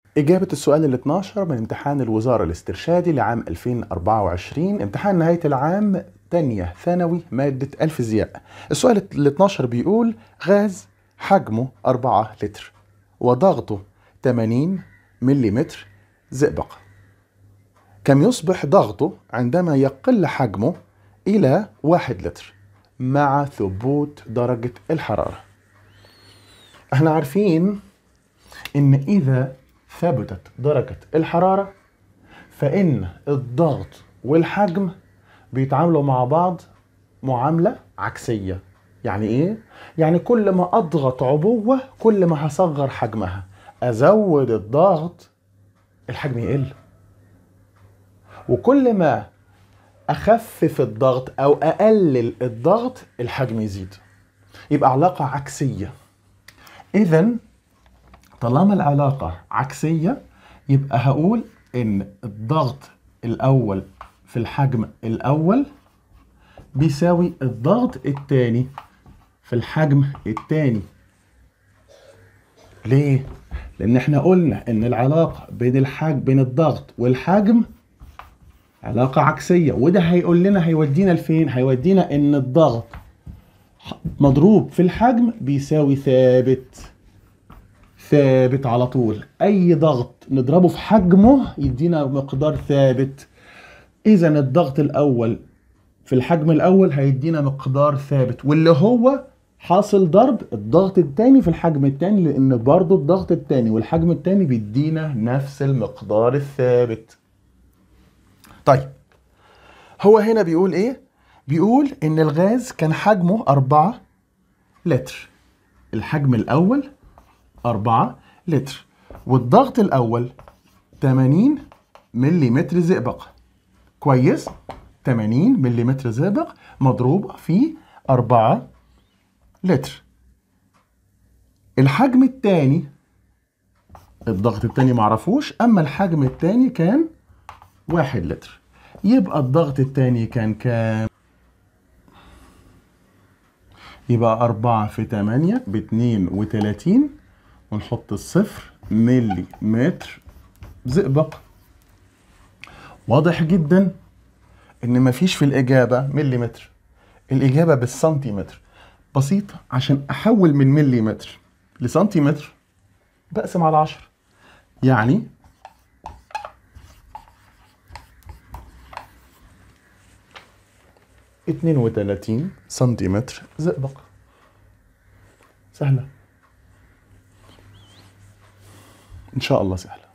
إجابة السؤال ال 12 من امتحان الوزارة الاسترشادي لعام 2024 امتحان نهاية العام تانية ثانوي مادة الفيزياء السؤال ال 12 بيقول غاز حجمه 4 لتر وضغطه 80 ملم زئبق كم يصبح ضغطه عندما يقل حجمه إلى 1 لتر مع ثبوت درجة الحرارة احنا عارفين ان اذا ثبتت درجة الحرارة فإن الضغط والحجم بيتعاملوا مع بعض معاملة عكسية يعني إيه؟ يعني كل ما أضغط عبوة كل ما هصغر حجمها أزود الضغط الحجم يقل وكل ما أخفف الضغط أو أقلل الضغط الحجم يزيد يبقى علاقة عكسية إذا طالما العلاقة عكسية يبقى هقول إن الضغط الأول في الحجم الأول بيساوي الضغط الثاني في الحجم الثاني ليه؟ لأن احنا قلنا إن العلاقة بين الحجم بين الضغط والحجم علاقة عكسية وده هيقول لنا هيودينا لفين؟ هيودينا إن الضغط مضروب في الحجم بيساوي ثابت ثابت على طول اي ضغط نضربه في حجمه يدينا مقدار ثابت اذا الضغط الاول في الحجم الاول هيدينا مقدار ثابت واللي هو حاصل ضرب الضغط الثاني في الحجم الثاني لان برضه الضغط الثاني والحجم الثاني بيدينا نفس المقدار الثابت طيب هو هنا بيقول ايه بيقول ان الغاز كان حجمه 4 لتر الحجم الاول 4 لتر والضغط الأول 80 ملم زئبق كويس 80 ملم زئبق مضروب في 4 لتر الحجم الثاني الضغط الثاني معرفوش أما الحجم الثاني كان 1 لتر يبقى الضغط الثاني كان كام يبقى 4 في 8 ب 32 ونحط الصفر ملي متر زئبق واضح جدا ان مفيش في الاجابه مليمتر الاجابه بالسنتيمتر بسيطه عشان احول من مليمتر لسنتيمتر بقسم على عشرة يعني اتنين وتلاتين سنتيمتر زئبق سهله ان شاء الله سهله